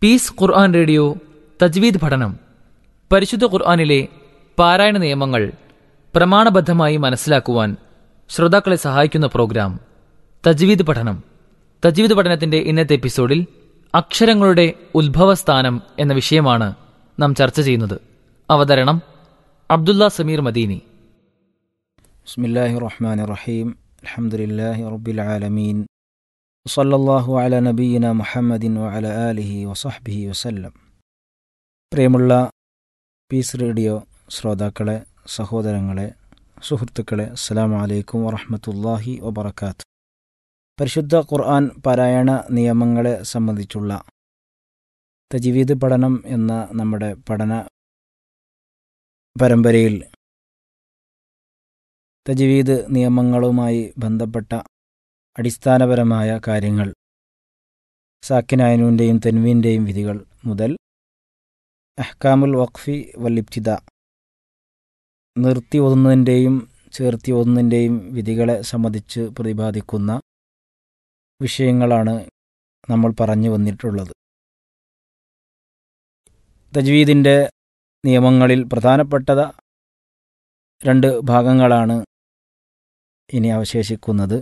piece Quran radio തജ്വീദ് പഠനം പരിശുദ്ധ ഖുർആനിലെ പാരായണ നിയമങ്ങൾ പ്രമാണബദ്ധമായി മനസ്സിലാക്കുവാൻ ശ്രോതാക്കളെ സഹായിക്കുന്ന പ്രോഗ്രാം തജ്വീദ് പഠനം തജ്വീദ് പഠനത്തിന്റെ ഇന്നത്തെ എപ്പിസോഡിൽ അക്ഷരങ്ങളുടെ ഉത്ഭവസ്ഥാനം എന്ന വിഷയമാണ് നാം ചർച്ച ചെയ്യുന്നത് അവതരണം അബ്ദുള്ള സമീർ മദീനി بسم الله الرحمن الرحيم الحمد لله رب العالمين وصلى الله على نبينا محمد وعلى آله وصحبه وسلم പ്രിയമുള്ള പീസ് റേഡിയോ ശ്രോതാക്കളെ സഹോദരങ്ങളെ സുഹൃത്തുക്കളെ അസ്സലാമു അലൈക്കും വറഹ്മത്തുള്ളാഹി വബറകാത്ത് പരിശുദ്ധ ഖുർആൻ പാരായണ നിയമങ്ങളെ സംബന്ധിച്ചുള്ള തജ്വീദ് പഠനം എന്ന നമ്മുടെ പഠന പരമ്പരയിൽ തജ്വീദ് നിയമങ്ങളുമായി ബന്ധപ്പെട്ട അടിസ്ഥാനപരമായ കാര്യങ്ങൾ സാക്കിനായനുവിൻ്റെയും തെൻവീൻ്റെയും വിധികൾ മുതൽ അഹ്കാമുൽ വഖഫി വല്ലിബ്തിദ നിർത്തി ഓതുന്നതിൻ്റെയും ചേർത്തി ഓതുന്നതിൻ്റെയും വിധികളെ സംബന്ധിച്ച് പ്രതിപാദിക്കുന്ന വിഷയങ്ങളാണ് നമ്മൾ പറഞ്ഞു വന്നിട്ടുള്ളത് തജ്വീദിൻ്റെ നിയമങ്ങളിൽ പ്രധാനപ്പെട്ടത് രണ്ട് ഭാഗങ്ങളാണ് ഇനി അവശേഷിക്കുന്നത്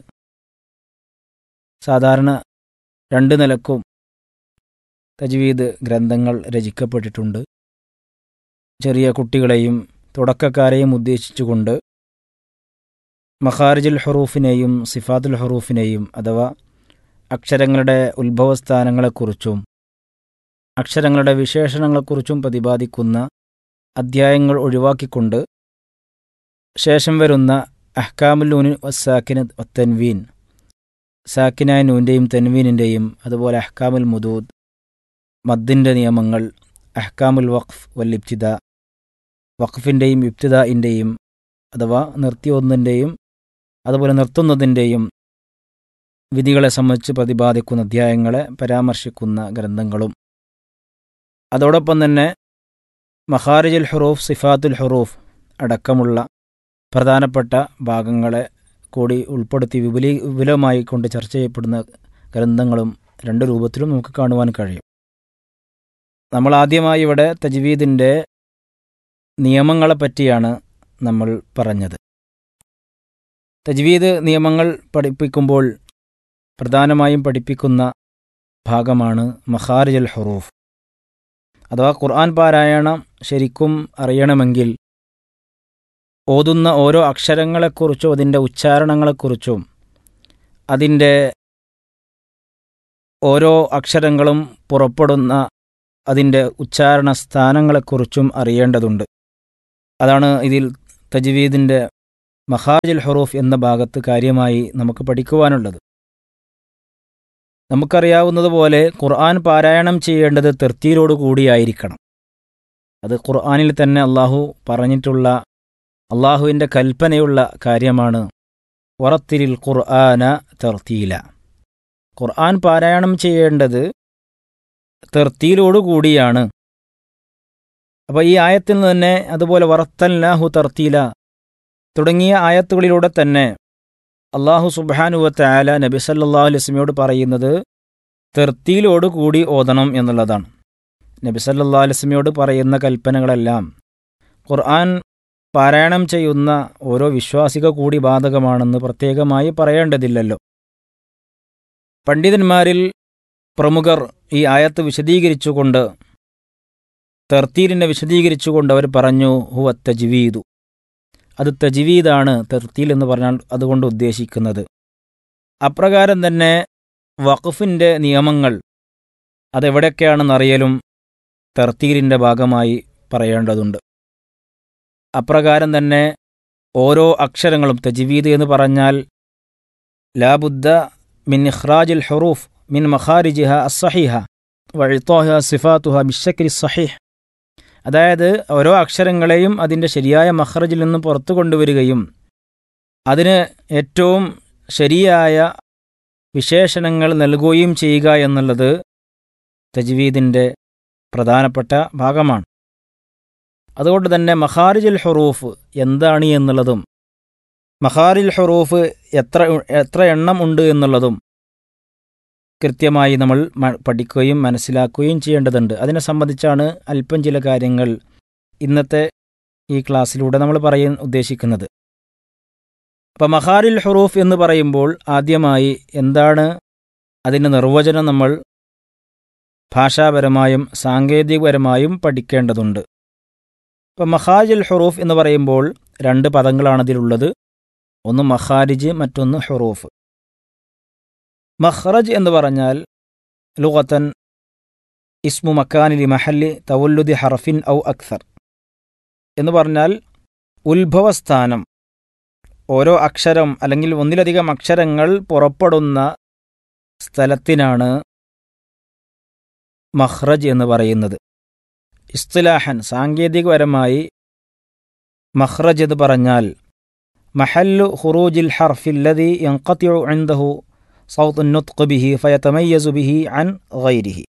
സാധാരണ രണ്ട് നിലക്കും തജ്വീദ് ഗ്രന്ഥങ്ങൾ രചിക്കപ്പെട്ടിട്ടുണ്ട് ചെറിയ കുട്ടികളെയും തുടക്കക്കാരെയും ഉദ്ദേശിച്ചുകൊണ്ട് മഖാരിജുൽ ഹറൂഫിനെയും സിഫാത്തുൽ ഹറൂഫിനെയും അഥവാ അക്ഷരങ്ങളുടെ ഉത്ഭവസ്ഥാനങ്ങളെക്കുറിച്ചും അക്ഷരങ്ങളുടെ വിശേഷണങ്ങളെക്കുറിച്ചും പ്രതിപാദിക്കുന്ന അധ്യായങ്ങൾ ഒഴിവാക്കിക്കൊണ്ട് ശേഷം വരുന്ന അഹ്കാമുൽ നൂൻ വസാക്കിന് തൻവീൻ സാക്കിനായ നൂൻ്റെയും തെൻവീനിൻ്റെയും അതുപോലെ അഹ്കാമുൽ മുദൂദ് മദ്ദിൻ്റെ നിയമങ്ങൾ അഹ്കാമുൽ വഖഫ് വല്ലിബ്തിദ വഖഫിൻ്റെയും ഇബ്തിദായിൻ്റെയും അഥവാ നിർത്തിയൊന്നിൻ്റെയും അതുപോലെ നിർത്തുന്നതിൻ്റെയും വിധികളെ സംബന്ധിച്ച് പ്രതിപാദിക്കുന്ന അധ്യായങ്ങളെ പരാമർശിക്കുന്ന ഗ്രന്ഥങ്ങളും അതോടൊപ്പം തന്നെ മഹാരിജുൽ ഹുറൂഫ് സിഫാത്തുൽ ഹുറൂഫ് അടക്കമുള്ള പ്രധാനപ്പെട്ട ഭാഗങ്ങളെ കൂടി ഉൾപ്പെടുത്തി വിപുലീ വിപുലമായി കൊണ്ട് ചർച്ച ചെയ്യപ്പെടുന്ന ഗ്രന്ഥങ്ങളും രണ്ട് രൂപത്തിലും നമുക്ക് കാണുവാൻ കഴിയും നമ്മൾ ആദ്യമായി ഇവിടെ തജ്വീദിൻ്റെ നിയമങ്ങളെ പറ്റിയാണ് നമ്മൾ പറഞ്ഞത് തജ്വീദ് നിയമങ്ങൾ പഠിപ്പിക്കുമ്പോൾ പ്രധാനമായും പഠിപ്പിക്കുന്ന ഭാഗമാണ് മഹാരിജൽ ഹുറൂഫ് അഥവാ ഖുർആൻ പാരായണം ശരിക്കും അറിയണമെങ്കിൽ ഓതുന്ന ഓരോ അക്ഷരങ്ങളെക്കുറിച്ചും അതിൻ്റെ ഉച്ചാരണങ്ങളെക്കുറിച്ചും അതിൻ്റെ ഓരോ അക്ഷരങ്ങളും പുറപ്പെടുന്ന അതിൻ്റെ ഉച്ചാരണ സ്ഥാനങ്ങളെക്കുറിച്ചും അറിയേണ്ടതുണ്ട് അതാണ് ഇതിൽ തജ്വീദിൻ്റെ മഹാജുൽ ഹറൂഫ് എന്ന ഭാഗത്ത് കാര്യമായി നമുക്ക് പഠിക്കുവാനുള്ളത് നമുക്കറിയാവുന്നതുപോലെ ഖുർആൻ പാരായണം ചെയ്യേണ്ടത് തെർത്തീലോട് കൂടിയായിരിക്കണം അത് ഖുർആനിൽ തന്നെ അള്ളാഹു പറഞ്ഞിട്ടുള്ള അള്ളാഹുവിൻ്റെ കൽപ്പനയുള്ള കാര്യമാണ് വറത്തിരിൽ ഖുർആന തെർത്തീല ഖുർആൻ പാരായണം ചെയ്യേണ്ടത് തെർത്തീലോടുകൂടിയാണ് അപ്പോൾ ഈ ആയത്തിൽ നിന്ന് തന്നെ അതുപോലെ വറത്തല്ലാഹു തർത്തീല തുടങ്ങിയ ആയത്തുകളിലൂടെ തന്നെ അള്ളാഹു സുബാനുവത്ത് ആല നബി സല്ലാ അലുസ്മിയോട് പറയുന്നത് തെർത്തീലോടുകൂടി ഓതണം എന്നുള്ളതാണ് നബി സല്ലാ അലുസ്മിയോട് പറയുന്ന കൽപ്പനകളെല്ലാം ഖുർആൻ പാരായണം ചെയ്യുന്ന ഓരോ വിശ്വാസിക കൂടി ബാധകമാണെന്ന് പ്രത്യേകമായി പറയേണ്ടതില്ലല്ലോ പണ്ഡിതന്മാരിൽ പ്രമുഖർ ഈ ആയത്ത് വിശദീകരിച്ചുകൊണ്ട് തെർത്തീലിനെ വിശദീകരിച്ചുകൊണ്ട് അവർ പറഞ്ഞു ഹുവ തജ്വീദു അത് തജ്വീദാണ് തെർത്തീൽ എന്ന് പറഞ്ഞാൽ അതുകൊണ്ട് ഉദ്ദേശിക്കുന്നത് അപ്രകാരം തന്നെ വഖഫിൻ്റെ നിയമങ്ങൾ അതെവിടെയൊക്കെയാണെന്നറിയലും തെർത്തീലിൻ്റെ ഭാഗമായി പറയേണ്ടതുണ്ട് അപ്രകാരം തന്നെ ഓരോ അക്ഷരങ്ങളും തജ്വീദ് എന്ന് പറഞ്ഞാൽ ലാബുദ്ദ മിൻ ഇഖ്റാജുൽ ഹുറൂഫ് മിൻ മഖാരിജിഹ അസ്സഹിഹ വഴുത്തോഹ സിഫാത്തുഹ ബിഷക്കിരി സഹിഹ് അതായത് ഓരോ അക്ഷരങ്ങളെയും അതിൻ്റെ ശരിയായ മഖ്റജിൽ നിന്ന് പുറത്തു കൊണ്ടുവരികയും അതിന് ഏറ്റവും ശരിയായ വിശേഷണങ്ങൾ നൽകുകയും ചെയ്യുക എന്നുള്ളത് തജ്വീദിൻ്റെ പ്രധാനപ്പെട്ട ഭാഗമാണ് അതുകൊണ്ട് തന്നെ മഖാരിജുൽ ഹുറൂഫ് എന്താണ് എന്നുള്ളതും മഖാരിൽ ഹുറൂഫ് എത്ര എത്ര എണ്ണം ഉണ്ട് എന്നുള്ളതും കൃത്യമായി നമ്മൾ മ- പഠിക്കുകയും മനസ്സിലാക്കുകയും ചെയ്യേണ്ടതുണ്ട് അതിനെ സംബന്ധിച്ചാണ് അല്പം ചില കാര്യങ്ങൾ ഇന്നത്തെ ഈ ക്ലാസ്സിലൂടെ നമ്മൾ പറയാൻ ഉദ്ദേശിക്കുന്നത് അപ്പം മഹാരിൽ ഹുറൂഫ് എന്ന് പറയുമ്പോൾ ആദ്യമായി എന്താണ് അതിൻ്റെ നിർവചനം നമ്മൾ ഭാഷാപരമായും സാങ്കേതികപരമായും പഠിക്കേണ്ടതുണ്ട് ഇപ്പം മഹാജിൽ ഹുറൂഫ് എന്ന് പറയുമ്പോൾ രണ്ട് പദങ്ങളാണ് ഇതിലുള്ളത് ഒന്ന് മഹാരിജ് മറ്റൊന്ന് ഹുറൂഫ് മഹ്റജ് എന്ന് പറഞ്ഞാൽ ലുഗത്തൻ ഇസ്മു മക്കാനിലി മഹല്ലി തവല്ലുദി ഹർഫിൻ ഔ അക്സർ എന്ന് പറഞ്ഞാൽ ഉത്ഭവസ്ഥാനം ഓരോ അക്ഷരം അല്ലെങ്കിൽ ഒന്നിലധികം അക്ഷരങ്ങൾ പുറപ്പെടുന്ന സ്ഥലത്തിനാണ് മഹ്റജ് എന്ന് പറയുന്നത് ഇസ്തുലാഹൻ സാങ്കേതികപരമായി മഹ്റജ് എന്ന് പറഞ്ഞാൽ മഹല്ലു ഖുറൂജിൽ ഹർഫില്ലതി യൻഖത്തിഉ ഇൻദഹു സൗത്ത് നുത്ഖ് ബിഹി ഫയതമയ്യസു ബിഹി അൻ ഗൈരിഹി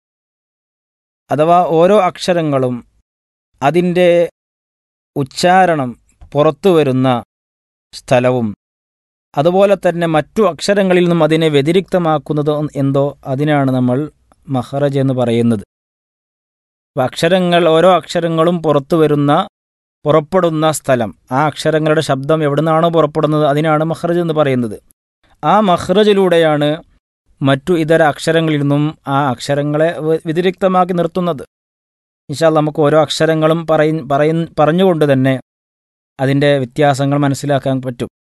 അഥവാ ഓരോ അക്ഷരങ്ങളും അതിൻ്റെ ഉച്ചാരണം പുറത്തു വരുന്ന സ്ഥലവും അതുപോലെ തന്നെ മറ്റു അക്ഷരങ്ങളിൽ നിന്നും അതിനെ വ്യതിരിക്തമാക്കുന്നത് എന്തോ അതിനാണ് നമ്മൾ മഹറജ് എന്ന് പറയുന്നത് അപ്പോൾ അക്ഷരങ്ങൾ ഓരോ അക്ഷരങ്ങളും പുറത്തു വരുന്ന പുറപ്പെടുന്ന സ്ഥലം ആ അക്ഷരങ്ങളുടെ ശബ്ദം എവിടെ നിന്നാണോ പുറപ്പെടുന്നത് അതിനാണ് മഹ്റജ് എന്ന് പറയുന്നത് ആ മഹ്റജിലൂടെയാണ് മറ്റു ഇതര അക്ഷരങ്ങളിൽ നിന്നും ആ അക്ഷരങ്ങളെ വ- വ്യതിരിക്തമാക്കി നിർത്തുന്നത് ഇൻഷാല് നമുക്ക് ഓരോ അക്ഷരങ്ങളും പറയ പറയ പറഞ്ഞുകൊണ്ട് തന്നെ അതിൻ്റെ വ്യത്യാസങ്ങൾ മനസ്സിലാക്കാൻ പറ്റും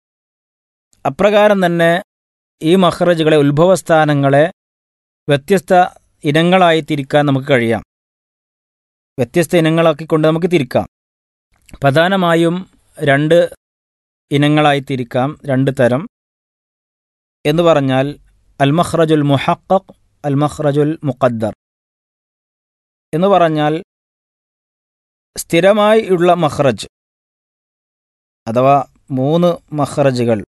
അപ്രകാരം തന്നെ ഈ മഹ്റജുകളെ ഉത്ഭവസ്ഥാനങ്ങളെ വ്യത്യസ്ത ഇനങ്ങളായി തിരിക്കാൻ നമുക്ക് കഴിയാം വ്യത്യസ്ത ഇനങ്ങളാക്കിക്കൊണ്ട് നമുക്ക് തിരിക്കാം പ്രധാനമായും രണ്ട് ഇനങ്ങളായി തിരിക്കാം രണ്ട് തരം എന്ന് പറഞ്ഞാൽ അൽ മഖ്റജുൽ മുഹഖഖ് അൽ മഖ്റജുൽ മുഖദ്ദർ എന്ന് പറഞ്ഞാൽ സ്ഥിരമായി ഉള്ള മഖ്റജ് അഥവാ മൂന്ന് മഖ്റജുകൾ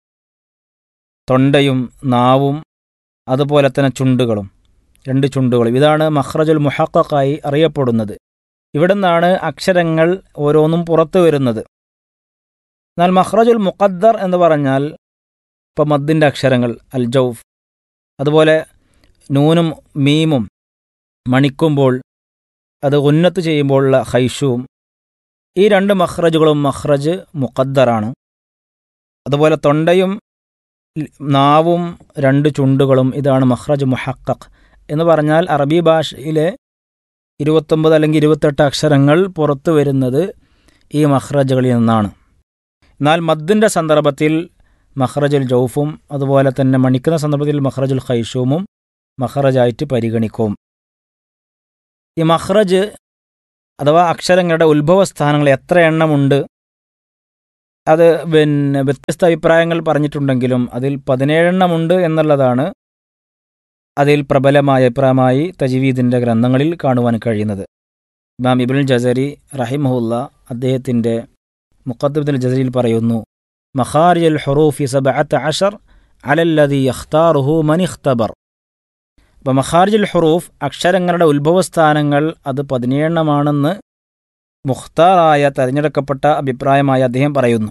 തൊണ്ടയും നാവും അതുപോലെ തന്നെ ചുണ്ടുകളും രണ്ട് ചുണ്ടുകളും ഇതാണ് മഖ്റജുൽ മുഹഖഖായി അറിയപ്പെടുന്നത് ഇവിടെ നിന്നാണ് അക്ഷരങ്ങൾ ഓരോന്നും പുറത്തു വരുന്നത് എന്നാൽ മഖ്റജുൽ മുഖദ്ദർ എന്ന് പറഞ്ഞാൽ ഇപ്പം മദ്ദിൻ്റെ അക്ഷരങ്ങൾ അൽ ജൗഫ് അതുപോലെ നൂനും മീമും മണിക്കുമ്പോൾ അത് ഉന്നത്ത് ചെയ്യുമ്പോഴുള്ള ഹൈഷുവും ഈ രണ്ട് മഖ്റജുകളും മഖ്റജ് മുഖദ്ദറാണ് അതുപോലെ തൊണ്ടയും ൽ- നാവും രണ്ട് ചുണ്ടുകളും ഇതാണ് മഖ്റജ് മുഹക്കഖ് എന്ന് പറഞ്ഞാൽ അറബി ഭാഷയിലെ ഇരുപത്തൊമ്പത് അല്ലെങ്കിൽ ഇരുപത്തെട്ട് അക്ഷരങ്ങൾ പുറത്തു വരുന്നത് ഈ മഖ്റജുകളിൽ നിന്നാണ് എന്നാൽ മദ്ദിൻ്റെ സന്ദർഭത്തിൽ മഖ്റജുൽ ജൗഫും അതുപോലെ തന്നെ മണിക്കുന്ന സന്ദർഭത്തിൽ മഖ്റജുൽ ഖൈഷൂമും മഖ്റജായിട്ട് പരിഗണിക്കും ഈ മഖ്റജ് അഥവാ അക്ഷരങ്ങളുടെ ഉത്ഭവസ്ഥാനങ്ങൾ എത്ര എണ്ണമുണ്ട് അത് പിന്നെ വ്യത്യസ്ത അഭിപ്രായങ്ങൾ പറഞ്ഞിട്ടുണ്ടെങ്കിലും അതിൽ പതിനേഴെണ്ണമുണ്ട് എന്നുള്ളതാണ് അതിൽ പ്രബലമായ അഭിപ്രായമായി തജീവീദിൻ്റെ ഗ്രന്ഥങ്ങളിൽ കാണുവാൻ കഴിയുന്നത് ഇമാം ഇബുൽ ജസരി റഹിമഹുല്ല അദ്ദേഹത്തിൻ്റെ മുഖദ്ദബുൽ ജസരിയിൽ പറയുന്നു മഖാരിജൽ ഹുറൂഫി സബഅത്ത് അഷർ അലല്ലതി യഖ്താറുഹു മനിഖ്തബർ അപ്പോൾ മഖാരിജുൽ ഹുറൂഫ് അക്ഷരങ്ങളുടെ ഉത്ഭവസ്ഥാനങ്ങൾ അത് പതിനേഴെണ്ണമാണെന്ന് മുഖ്താറായ തെരഞ്ഞെടുക്കപ്പെട്ട അഭിപ്രായമായി അദ്ദേഹം പറയുന്നു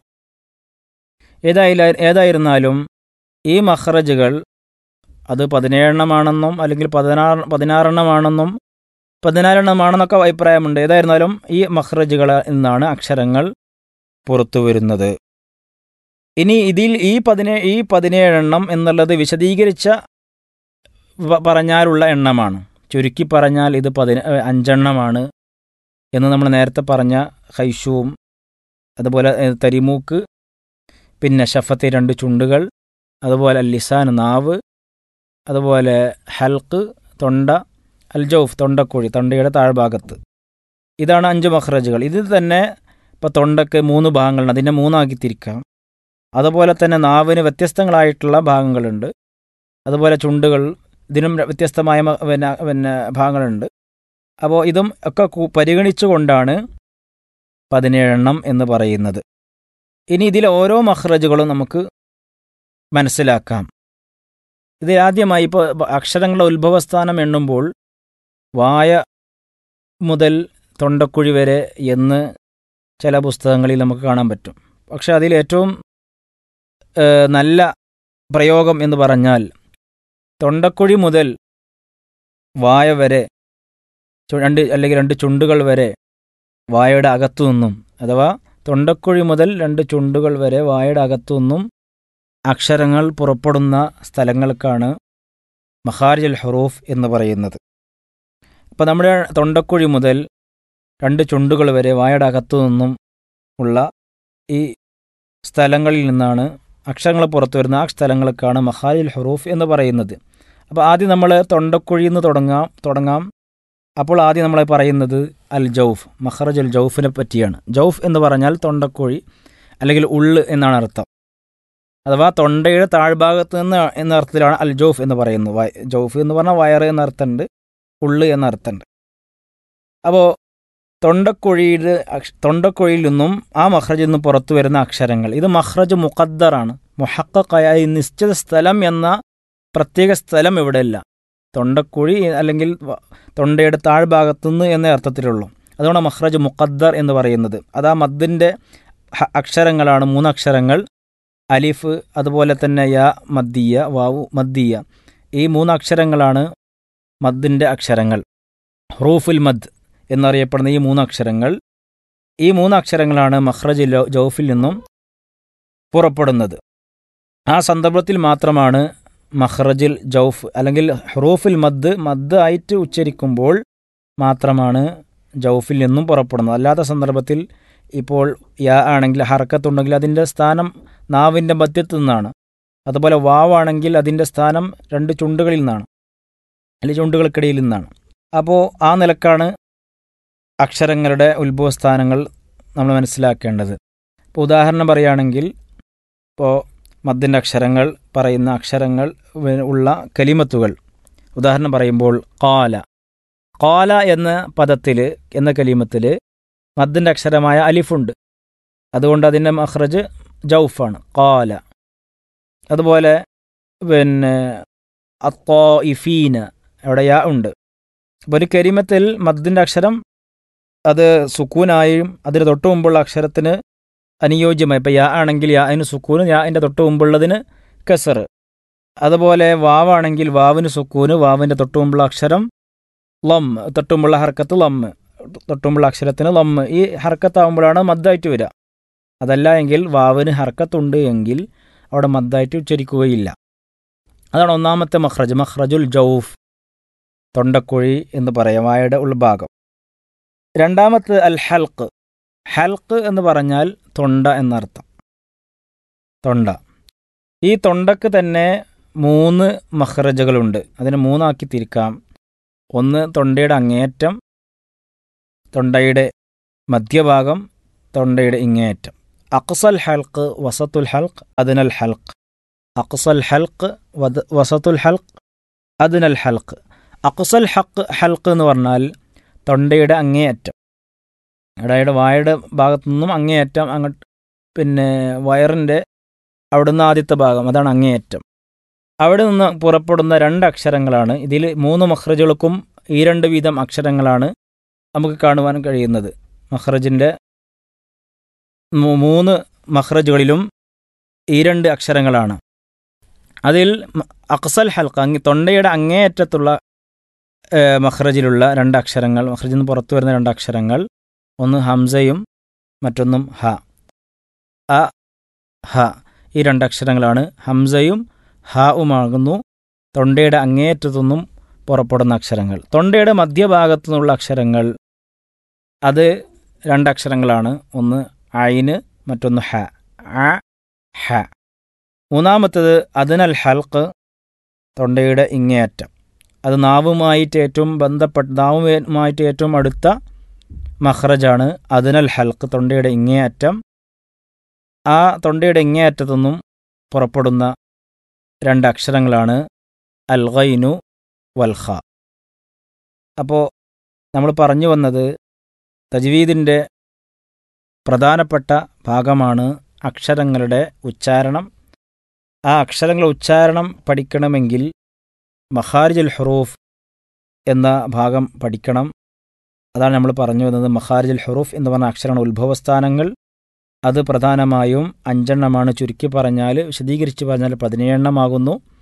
ഏതായാല ഏതായിരുന്നാലും ഈ മഖ്റജുകൾ അത് പതിനേഴെണ്ണമാണെന്നും അല്ലെങ്കിൽ പതിനാറ് പതിനാറെണ്ണമാണെന്നും പതിനാലെണ്ണമാണെന്നൊക്കെ അഭിപ്രായമുണ്ട് ഏതായിരുന്നാലും ഈ മഖ്റജുകളിൽ നിന്നാണ് അക്ഷരങ്ങൾ പുറത്തു വരുന്നത് ഇനി ഇതിൽ ഈ പതിനേ ഈ പതിനേഴെണ്ണം എന്നുള്ളത് വിശദീകരിച്ച വ- പറഞ്ഞാലുള്ള എണ്ണമാണ് ചുരുക്കി പറഞ്ഞാൽ ഇത് പതിന ഏ, അഞ്ചെണ്ണമാണ് എന്ന് നമ്മൾ നേരത്തെ പറഞ്ഞ ഹൈഷുവും അതുപോലെ ഏ, തരിമൂക്ക് പിന്നെ ഷഫത്തെ രണ്ട് ചുണ്ടുകൾ അതുപോലെ ലിസാൻ നാവ് അതുപോലെ ഹൽക്ക് തൊണ്ട അൽ ജൗഫ് തൊണ്ടക്കുഴി തൊണ്ടയുടെ താഴ്ഭാഗത്ത് ഇതാണ് അഞ്ച് മഖ്റജുകൾ ഇതിൽ തന്നെ ഇപ്പോൾ തൊണ്ടക്ക് മൂന്ന് ഭാഗങ്ങളുണ്ട് അതിനെ മൂന്നാക്കി തിരിക്കാം അതുപോലെ തന്നെ നാവിന് വ്യത്യസ്തങ്ങളായിട്ടുള്ള ഭാഗങ്ങളുണ്ട് അതുപോലെ ചുണ്ടുകൾ ഇതിനും വ്യത്യസ്തമായ മ- പിന്നെ പിന്നെ ഭാഗങ്ങളുണ്ട് അപ്പോൾ ഇതും ഒക്കെ കു- പരിഗണിച്ചുകൊണ്ടാണ് പതിനേഴെണ്ണം എന്ന് പറയുന്നത് ഇനി ഇതിലെ ഓരോ മഖ്റജുകളും നമുക്ക് മനസ്സിലാക്കാം ഇത് ആദ്യമായി ഇപ്പോൾ അക്ഷരങ്ങളുടെ ഉത്ഭവസ്ഥാനം എണ്ണുമ്പോൾ വായ മുതൽ തൊണ്ടക്കുഴി വരെ എന്ന് ചില പുസ്തകങ്ങളിൽ നമുക്ക് കാണാൻ പറ്റും പക്ഷെ അതിൽ ഏറ്റവും ഏഹ്, നല്ല പ്രയോഗം എന്ന് പറഞ്ഞാൽ തൊണ്ടക്കുഴി മുതൽ വായ വരെ ചു- രണ്ട് അല്ലെങ്കിൽ രണ്ട് ചുണ്ടുകൾ വരെ വായയുടെ അകത്തു നിന്നും അഥവാ തൊണ്ടക്കുഴി മുതൽ രണ്ട് ചുണ്ടുകൾ വരെ വായയുടെ അകത്തു നിന്നും അക്ഷരങ്ങൾ പുറപ്പെടുന്ന സ്ഥലങ്ങൾക്കാണ് മഹാരിജൽ ഹറൂഫ് എന്ന് പറയുന്നത് അപ്പോൾ നമ്മുടെ തൊണ്ടക്കുഴി മുതൽ രണ്ട് ചുണ്ടുകൾ വരെ വായയുടെ അകത്തു നിന്നും ഉള്ള ഈ സ്ഥലങ്ങളിൽ നിന്നാണ് അക്ഷരങ്ങൾ പുറത്തു വരുന്ന ആ സ്ഥലങ്ങൾക്കാണ് മഹാരിൽ ഹറൂഫ് എന്ന് പറയുന്നത് അപ്പോൾ ആദ്യം നമ്മൾ തൊണ്ടക്കുഴിയിൽ നിന്ന് തുടങ്ങാം തുടങ്ങാം അപ്പോൾ ആദ്യം നമ്മൾ പറയുന്നത് അൽ ജൗഫ് മഹറജ് അൽ ജൗഫിനെ പറ്റിയാണ് ജൗഫ് എന്ന് പറഞ്ഞാൽ തൊണ്ടക്കുഴി അല്ലെങ്കിൽ ഉള്ള് എന്നാണ് അർത്ഥം അഥവാ തൊണ്ടയുടെ താഴ്ഭാഗത്ത് നിന്ന് എന്ന അർത്ഥത്തിലാണ് അൽ ജൗഫ് എന്ന് പറയുന്നത് വയ- ജൗഫ് എന്ന് പറഞ്ഞാൽ വയറ് എന്ന അർത്ഥമുണ്ട് ഉള്ള് എന്ന അർത്ഥമുണ്ട് അപ്പോൾ തൊണ്ടക്കുഴിയുടെ അക്ഷ- തൊണ്ടക്കുഴിയിൽ നിന്നും ആ മഹ്റജിൽ നിന്ന് പുറത്തു വരുന്ന അക്ഷരങ്ങൾ ഇത് മഹ്റജ് മുഖദ്ദറാണ് മുഹക്കായ നിശ്ചിത സ്ഥലം എന്ന പ്രത്യേക സ്ഥലം ഇവിടെ ഇല്ല തൊണ്ടക്കുഴി അല്ലെങ്കിൽ വ- തൊണ്ടയുടെ താഴ്ഭാഗത്തുനിന്ന് എന്ന അർത്ഥത്തിലുള്ളൂ അതുകൊണ്ട് മഹ്റജ് മുഖദ്ദർ എന്ന് പറയുന്നത് അത് ആ മദ്ദിൻ്റെ ഹ- അക്ഷരങ്ങളാണ് മൂന്ന് അക്ഷരങ്ങൾ അലിഫ് അതുപോലെ തന്നെ യ മദ്ദിയ വാവു മദ്ദിയ ഈ മൂന്ന് അക്ഷരങ്ങളാണ് മദ്ദിൻ്റെ അക്ഷരങ്ങൾ ഹറൂഫുൽ മദ് എന്നറിയപ്പെടുന്ന ഈ മൂന്ന് അക്ഷരങ്ങൾ ഈ മൂന്ന് അക്ഷരങ്ങളാണ് മഹ്റജ് ലോ- ജൗഫിൽ നിന്നും പുറപ്പെടുന്നത് ആ സന്ദർഭത്തിൽ മാത്രമാണ് മഹ്റജിൽ ജൗഫ് അല്ലെങ്കിൽ ഹറൂഫുൽ മദ് മദ് ആയിട്ട് ഉച്ചരിക്കുമ്പോൾ മാത്രമാണ് ജൗഫിൽ നിന്നും പുറപ്പെടുന്നത് അല്ലാത്ത സന്ദർഭത്തിൽ ഇപ്പോൾ യാ ആണെങ്കിൽ ഹർക്കത്തുണ്ടെങ്കിൽ അതിൻ്റെ സ്ഥാനം നാവിൻ്റെ മധ്യത്തു നിന്നാണ് അതുപോലെ വാവാണെങ്കിൽ അതിൻ്റെ സ്ഥാനം രണ്ട് ചുണ്ടുകളിൽ നിന്നാണ് അല്ലെങ്കിൽ ചുണ്ടുകൾക്കിടയിൽ നിന്നാണ് അപ്പോൾ ആ നിലക്കാണ് അക്ഷരങ്ങളുടെ ഉത്ഭവസ്ഥാനങ്ങൾ നമ്മൾ മനസ്സിലാക്കേണ്ടത് ഇപ്പോൾ ഉദാഹരണം പറയുകയാണെങ്കിൽ ഇപ്പോൾ മദ്ദിൻ്റെ അക്ഷരങ്ങൾ പറയുന്ന അക്ഷരങ്ങൾ വ- ഉള്ള കലിമത്തുകൾ ഉദാഹരണം പറയുമ്പോൾ കാല കാല എന്ന പദത്തിൽ എന്ന കലിമത്തിൽ മദ്ദിൻ്റെ അക്ഷരമായ അലിഫുണ്ട് അതുകൊണ്ട് അതിൻ്റെ മഹ്റജ് ജൗഫാണ് കാല അതുപോലെ പിന്നെ അത്തോ ഇഫീന അവിടെ യാ ഉണ്ട് അപ്പോൾ ഒരു കരിമത്തിൽ മദ്ദിൻ്റെ അക്ഷരം അത് സുക്കൂനായും അതിന് തൊട്ട് മുമ്പുള്ള അക്ഷരത്തിന് അനുയോജ്യമായി ഇപ്പോൾ യാ ആണെങ്കിൽ യാ അതിന് സുക്കൂന് യാ അതിൻ്റെ തൊട്ട് മുമ്പുള്ളതിന് കസർ അതുപോലെ വാവാണെങ്കിൽ വാവിന് സുക്കൂന് വാവിൻ്റെ തൊട്ട് മുമ്പുള്ള അക്ഷരം ലം തൊട്ട് മുമ്പുള്ള ഹർക്കത്ത് ലം തൊട്ട് മുമ്പുള്ള അക്ഷരത്തിന് ലം ഈ ഹർക്കത്താവുമ്പോഴാണ് മദ്ദായിട്ട് വരിക അതല്ല എങ്കിൽ വാവിന് ഹർക്കത്തുണ്ട് എങ്കിൽ അവിടെ മദ്ദായിട്ട് ഉച്ചരിക്കുകയില്ല അതാണ് ഒന്നാമത്തെ മഹ്റജ് മഹ്റജുൽ ജൗഫ് തൊണ്ടക്കുഴി എന്ന് പറയാം വായയുടെ ഉൾഭാഗം രണ്ടാമത്തെ അൽ ഹൽക്ക് ഹൽക്ക് എന്ന് പറഞ്ഞാൽ തൊണ്ട എന്നർത്ഥം തൊണ്ട ഈ തൊണ്ടക്ക് തന്നെ മൂന്ന് മഹ്റജുകളുണ്ട് അതിനെ മൂന്നാക്കി തിരിക്കാം ഒന്ന് തൊണ്ടയുടെ അങ്ങേയറ്റം തൊണ്ടയുടെ മധ്യഭാഗം തൊണ്ടയുടെ ഇങ്ങേയറ്റം അക്സൽ ഹൽക്ക് വസത്തുൽ ഹൽക്ക് അതിനൽ ഹൽക്ക് അക്സൽ ഹൽക്ക് വദ വസത്തുൽ ഹൽക്ക് അതിനൽ ഹൽക്ക് അക്സൽ ഹക്ക് ഹൽക്ക് എന്ന് പറഞ്ഞാൽ തൊണ്ടയുടെ അങ്ങേയറ്റം അതായത് വായയുടെ ഭാഗത്തു നിന്നും അങ്ങേയറ്റം അങ്ങോട്ട് പിന്നെ വയറിൻ്റെ അവിടുന്ന് ആദ്യത്തെ ഭാഗം അതാണ് അങ്ങേയറ്റം അവിടെ നിന്ന് പുറപ്പെടുന്ന രണ്ട് അക്ഷരങ്ങളാണ് ഇതിൽ മൂന്ന് മഹ്റജുകൾക്കും ഈ രണ്ട് വീതം അക്ഷരങ്ങളാണ് നമുക്ക് കാണുവാൻ കഴിയുന്നത് മഹ്റജിൻ്റെ മൂ- മൂന്ന് മഹ്റജുകളിലും ഈ രണ്ട് അക്ഷരങ്ങളാണ് അതിൽ മ- അക്സൽ ഹൽക്ക അങ്ങ് തൊണ്ടയുടെ അങ്ങേയറ്റത്തുള്ള ഏഹ്, മഹ്റജിലുള്ള രണ്ട് അക്ഷരങ്ങൾ മഹ്റജിൽ നിന്ന് പുറത്തു വരുന്ന രണ്ട് അക്ഷരങ്ങൾ ഒന്ന് ഹംസയും മറ്റൊന്നും ഹ അ ഹ ഈ രണ്ട് അക്ഷരങ്ങളാണ് ഹംസയും ഹുമാകുന്നു തൊണ്ടയുടെ അങ്ങേയറ്റത്തുനിന്നും പുറപ്പെടുന്ന അക്ഷരങ്ങൾ തൊണ്ടയുടെ മധ്യഭാഗത്തു നിന്നുള്ള അക്ഷരങ്ങൾ അത് രണ്ടക്ഷരങ്ങളാണ് ഒന്ന് ഐന് മറ്റൊന്ന് ഹ അ ഹ മൂന്നാമത്തത് അതിനൽ ഹൽക്ക് തൊണ്ടയുടെ ഇങ്ങേയറ്റം അത് നാവുമായിട്ട് ഏറ്റവും ബന്ധപ്പെട്ട നാവുമായിട്ട് ഏറ്റവും അടുത്ത മഹ്റജാണ് അതിനൽ ഹൽക്ക് തൊണ്ടയുടെ ഇങ്ങേയറ്റം ആ തൊണ്ടയുടെ ഇങ്ങേയറ്റത്തുനിന്നും പുറപ്പെടുന്ന രണ്ട് അക്ഷരങ്ങളാണ് അൽ ഗൈനു വൽഖ അപ്പോൾ നമ്മൾ പറഞ്ഞു വന്നത് തജ്വീദിൻ്റെ പ്രധാനപ്പെട്ട ഭാഗമാണ് അക്ഷരങ്ങളുടെ ഉച്ചാരണം ആ അക്ഷരങ്ങളുടെ ഉച്ചാരണം പഠിക്കണമെങ്കിൽ മഹാരിജുൽ ഹുറൂഫ് എന്ന ഭാഗം പഠിക്കണം അതാണ് നമ്മൾ പറഞ്ഞു വന്നത് മഹാരിജുൽ ഹുറൂഫ് എന്ന് പറഞ്ഞ അക്ഷരങ്ങളുടെ ഉത്ഭവസ്ഥാനങ്ങൾ അത് പ്രധാനമായും അഞ്ചെണ്ണമാണ് ചുരുക്കി പറഞ്ഞാൽ വിശദീകരിച്ച് പറഞ്ഞാൽ പതിനേഴെണ്ണമാകുന്നു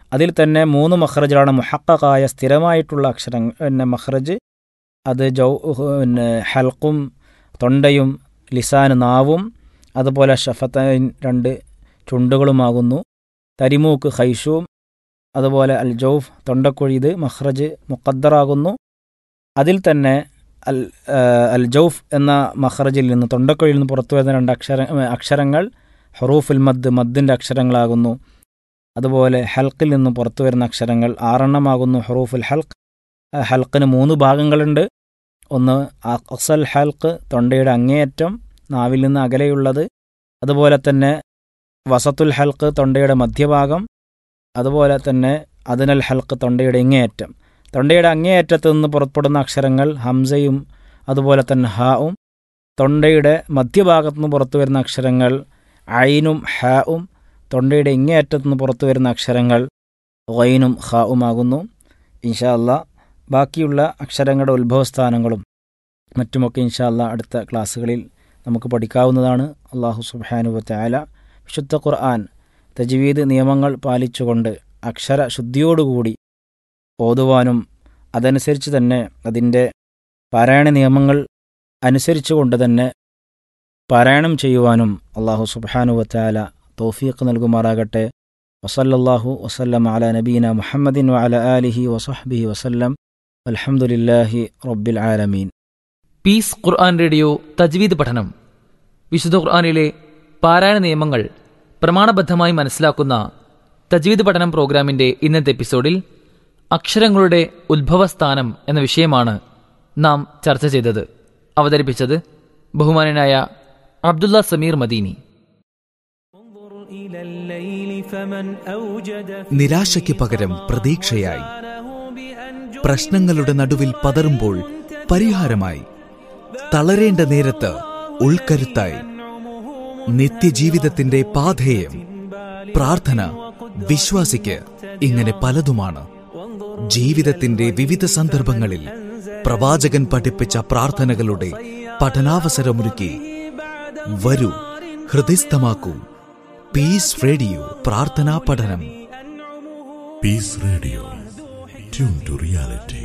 അതിൽ തന്നെ മൂന്ന് മഹ്റജാണ് മുഹക്കായ സ്ഥിരമായിട്ടുള്ള അക്ഷരങ്ങൾ പിന്നെ മഹ്റജ് അത് ജൗ പിന്നെ ഹൽക്കും തൊണ്ടയും ലിസാൻ നാവും അതുപോലെ ഷഫത്തൈൻ രണ്ട് ചുണ്ടുകളുമാകുന്നു തരിമൂക്ക് ഹൈഷൂം അതുപോലെ അൽ ജൗഫ് തൊണ്ടക്കുഴി ഇത് മഹ്റജ് മുഖദ്ദറാകുന്നു അതിൽ തന്നെ അൽ അൽ ജൗഫ് എന്ന മഹ്റജിൽ നിന്ന് തൊണ്ടക്കുഴിയിൽ നിന്ന് പുറത്തു വരുന്ന രണ്ട് അക്ഷര അക്ഷരങ്ങൾ ഹറൂഫുൽ മദ് മദ്ദിൻ്റെ അക്ഷരങ്ങളാകുന്നു അതുപോലെ ഹൽക്കിൽ നിന്ന് പുറത്തു വരുന്ന അക്ഷരങ്ങൾ ആറെണ്ണമാകുന്നു ഹറൂഫുൽ ഹൽക്ക് ഹൽക്കിന് മൂന്ന് ഭാഗങ്ങളുണ്ട് ഒന്ന് അക്സൽ ഹൽക്ക് തൊണ്ടയുടെ അങ്ങേയറ്റം നാവിൽ നിന്ന് അകലെയുള്ളത് അതുപോലെ തന്നെ വസത്തുൽ ഹൽക്ക് തൊണ്ടയുടെ മധ്യഭാഗം അതുപോലെ തന്നെ അതിനൽ ഹൽക്ക് തൊണ്ടയുടെ ഇങ്ങേയറ്റം തൊണ്ടയുടെ അങ്ങേയറ്റത്ത് നിന്ന് പുറപ്പെടുന്ന അക്ഷരങ്ങൾ ഹംസയും അതുപോലെ തന്നെ ഹാവും തൊണ്ടയുടെ മധ്യഭാഗത്തു നിന്ന് പുറത്തു വരുന്ന അക്ഷരങ്ങൾ ഐനും ഹാവും തൊണ്ടയുടെ ഇങ്ങേയറ്റത്തു നിന്ന് പുറത്തു വരുന്ന അക്ഷരങ്ങൾ ഗൈനും ഹാവുമാകുന്നു ഇൻഷാ അല്ലാ ബാക്കിയുള്ള അക്ഷരങ്ങളുടെ ഉത്ഭവസ്ഥാനങ്ങളും മറ്റുമൊക്കെ ഇൻഷാ അല്ലാ അടുത്ത ക്ലാസ്സുകളിൽ നമുക്ക് പഠിക്കാവുന്നതാണ് അള്ളാഹു സുബാനുവത്തെ ആല വിശുദ്ധ ഖുർആൻ തജ്വീദ് നിയമങ്ങൾ പാലിച്ചുകൊണ്ട് അക്ഷര ശുദ്ധിയോടുകൂടി ഓതുവാനും അതനുസരിച്ച് തന്നെ അതിൻ്റെ പാരായണ നിയമങ്ങൾ അനുസരിച്ചുകൊണ്ട് തന്നെ പാരായണം ചെയ്യുവാനും അള്ളാഹു സുബാനുവത്താല തൗഫീഖ് നൽകുമാറാകട്ടെ വസല്ലല്ലാഹു വസല്ലം അല നബീന മുഹമ്മദിൻ വഅല ആലിഹി വസഹ്ബിഹി വസല്ലം അൽഹംദുലില്ലാഹി റബ്ബിൽ ആലമീൻ പീസ് ഖുർആൻ റേഡിയോ തജ്വീദ് പഠനം വിശുദ്ധ ഖുർആനിലെ പാരായണ നിയമങ്ങൾ പ്രമാണബദ്ധമായി മനസ്സിലാക്കുന്ന തജ്വീദ് പഠനം പ്രോഗ്രാമിന്റെ ഇന്നത്തെ എപ്പിസോഡിൽ അക്ഷരങ്ങളുടെ ഉത്ഭവസ്ഥാനം എന്ന വിഷയമാണ് നാം ചർച്ച ചെയ്തത് അവതരിപ്പിച്ചത് ബഹുമാനനായ അബ്ദുള്ള സമീർ മദീനി നിരാശയ്ക്ക് പകരം പ്രതീക്ഷയായി പ്രശ്നങ്ങളുടെ നടുവിൽ പതറുമ്പോൾ പരിഹാരമായി തളരേണ്ട നേരത്ത് ഉൾക്കരുത്തായി നിത്യജീവിതത്തിന്റെ പാധേയം പ്രാർത്ഥന വിശ്വാസിക്ക് ഇങ്ങനെ പലതുമാണ് ജീവിതത്തിന്റെ വിവിധ സന്ദർഭങ്ങളിൽ പ്രവാചകൻ പഠിപ്പിച്ച പ്രാർത്ഥനകളുടെ പഠനാവസരമൊരുക്കി വരൂ ഹൃദയസ്ഥമാക്കൂ പീസ് റേഡിയോ പ്രാർത്ഥനാ പഠനം peace radio tune to reality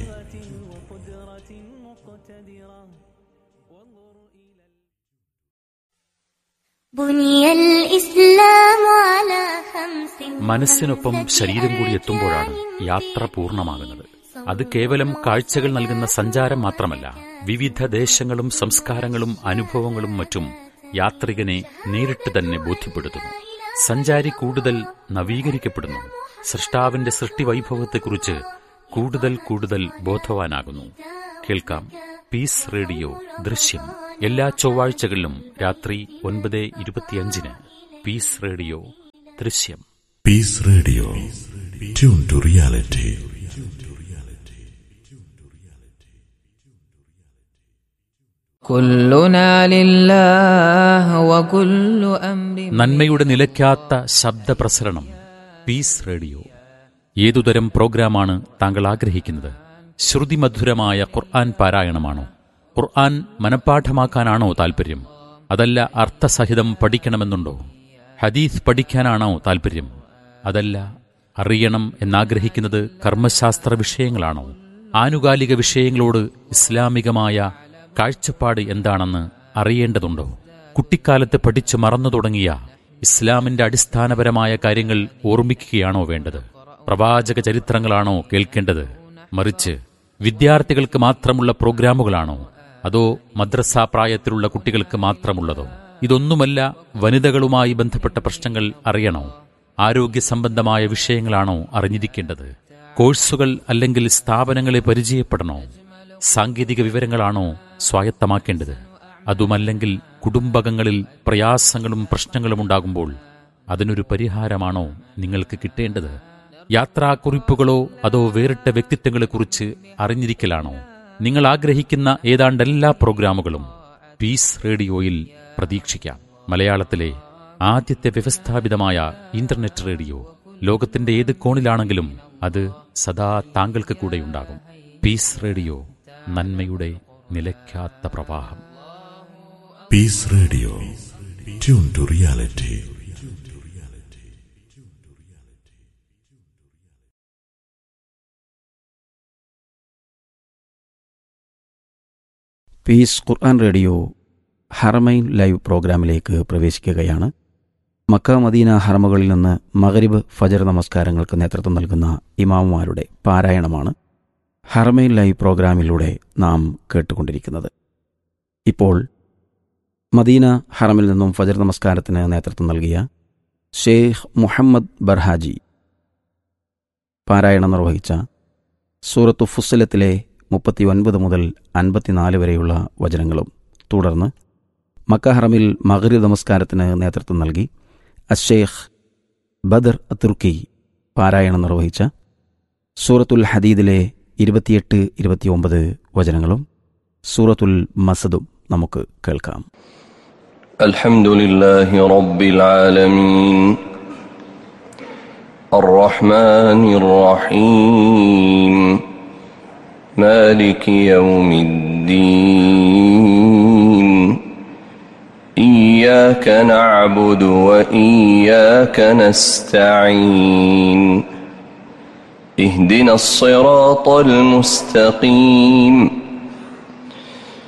بني الإسلام على خمس മനസ്സിനൊപ്പം ശരീരം കൂടി എത്തുമ്പോഴാണ് യാത്ര പൂർണ്ണമാകുന്നത് അത് കേവലം കാഴ്ചകൾ നൽകുന്ന സഞ്ചാരം മാത്രമല്ല വിവിധ ദേശങ്ങളും സംസ്കാരങ്ങളും അനുഭവങ്ങളും മറ്റും യാത്രികനെ നേരിട്ട് തന്നെ ബോധ്യപ്പെടുത്തുന്നു സഞ്ചാരി കൂടുതൽ നവീകരിക്കപ്പെടുന്നു സൃഷ്ടാവിന്റെ സൃഷ്ടിവൈഭവത്തെക്കുറിച്ച് കൂടുതൽ കൂടുതൽ ബോധവാനാകുന്നു കേൾക്കാം പീസ് റേഡിയോ ദൃശ്യം എല്ലാ ചൊവ്വാഴ്ചകളിലും രാത്രി ഒൻപത് ഇരുപത്തിയഞ്ചിന് പീസ് റേഡിയോ ദൃശ്യം peace radio tune to reality كلنا لله وكل أمر നന്മയുടെ നിലയ്ക്കാത്ത ശബ്ദപ്രസരണം പീസ് റേഡിയോ ഏതുതരം പ്രോഗ്രാമാണ് താങ്കൾ ആഗ്രഹിക്കുന്നത് ശ്രുതിമധുരമായ ഖുർആൻ പാരായണമാണോ ഖുർആൻ മനഃപ്പാഠമാക്കാനാണോ താൽപ്പര്യം അതല്ല അർത്ഥസഹിതം പഠിക്കണമെന്നുണ്ടോ ഹദീസ് പഠിക്കാനാണോ താൽപ്പര്യം അതല്ല അറിയണം എന്നാഗ്രഹിക്കുന്നത് കർമ്മശാസ്ത്ര വിഷയങ്ങളാണോ ആനുകാലിക വിഷയങ്ങളോട് ഇസ്ലാമികമായ കാഴ്ചപ്പാട് എന്താണെന്ന് അറിയേണ്ടതുണ്ടോ കുട്ടിക്കാലത്ത് പഠിച്ചു മറന്നു തുടങ്ങിയ ഇസ്ലാമിന്റെ അടിസ്ഥാനപരമായ കാര്യങ്ങൾ ഓർമ്മിക്കുകയാണോ വേണ്ടത് പ്രവാചക ചരിത്രങ്ങളാണോ കേൾക്കേണ്ടത് മറിച്ച് വിദ്യാർത്ഥികൾക്ക് മാത്രമുള്ള പ്രോഗ്രാമുകളാണോ അതോ മദ്രസാ പ്രായത്തിലുള്ള കുട്ടികൾക്ക് മാത്രമുള്ളതോ ഇതൊന്നുമല്ല വനിതകളുമായി ബന്ധപ്പെട്ട പ്രശ്നങ്ങൾ അറിയണോ ആരോഗ്യ സംബന്ധമായ വിഷയങ്ങളാണോ അറിഞ്ഞിരിക്കേണ്ടത് കോഴ്സുകൾ അല്ലെങ്കിൽ സ്ഥാപനങ്ങളെ പരിചയപ്പെടണോ സാങ്കേതിക വിവരങ്ങളാണോ സ്വായത്തമാക്കേണ്ടത് അതുമല്ലെങ്കിൽ കുടുംബകങ്ങളിൽ പ്രയാസങ്ങളും പ്രശ്നങ്ങളും ഉണ്ടാകുമ്പോൾ അതിനൊരു പരിഹാരമാണോ നിങ്ങൾക്ക് കിട്ടേണ്ടത് യാത്രാക്കുറിപ്പുകളോ അതോ വേറിട്ട വ്യക്തിത്വങ്ങളെക്കുറിച്ച് അറിഞ്ഞിരിക്കലാണോ നിങ്ങൾ ആഗ്രഹിക്കുന്ന ഏതാണ്ട് എല്ലാ പ്രോഗ്രാമുകളും പീസ് റേഡിയോയിൽ പ്രതീക്ഷിക്കാം മലയാളത്തിലെ ആദ്യത്തെ വ്യവസ്ഥാപിതമായ ഇന്റർനെറ്റ് റേഡിയോ ലോകത്തിന്റെ ഏത് കോണിലാണെങ്കിലും അത് സദാ താങ്കൾക്ക് കൂടെയുണ്ടാകും പീസ് റേഡിയോ നന്മയുടെ നിലയ്ക്കാത്ത പ്രവാഹം peace radio tune to reality peace Quran radio Haramain live പ്രോഗ്രാമിലേക്ക് പ്രവേശിക്കുകയാണ് മക്ക മദീന ഹറമുകളിൽ നിന്ന് മഗരിബ് ഫജർ നമസ്കാരങ്ങൾക്ക് നേതൃത്വം നൽകുന്ന ഇമാമുമാരുടെ പാരായണമാണ് ഹറമൈൻ ലൈവ് പ്രോഗ്രാമിലൂടെ നാം കേട്ടുകൊണ്ടിരിക്കുന്നത് ഇപ്പോൾ മദീന ഹറമിൽ നിന്നും ഫജർ നമസ്കാരത്തിന് നേതൃത്വം നൽകിയ ഷെയ്ഖ് മുഹമ്മദ് ബർഹാജി പാരായണം നിർവഹിച്ച സൂറത്തു ഫുസ്സലത്തിലെ മുപ്പത്തി ഒൻപത് മുതൽ അൻപത്തിനാല് വരെയുള്ള വചനങ്ങളും തുടർന്ന് മക്കഹറമിൽ മകരി നമസ്കാരത്തിന് നേതൃത്വം നൽകി അഷേഖ് ബദർ തുർക്കി പാരായണം നിർവഹിച്ച സൂറത്തുൽ ഹദീദിലെ ഇരുപത്തിയെട്ട് ഇരുപത്തിയൊമ്പത് വചനങ്ങളും സൂറത്തുൽ മസദും നമുക്ക് കേൾക്കാം الحمد لله رب العالمين الرحمن الرحيم مالك يوم الدين إياك نعبد وإياك نستعين اهدنا الصراط المستقيم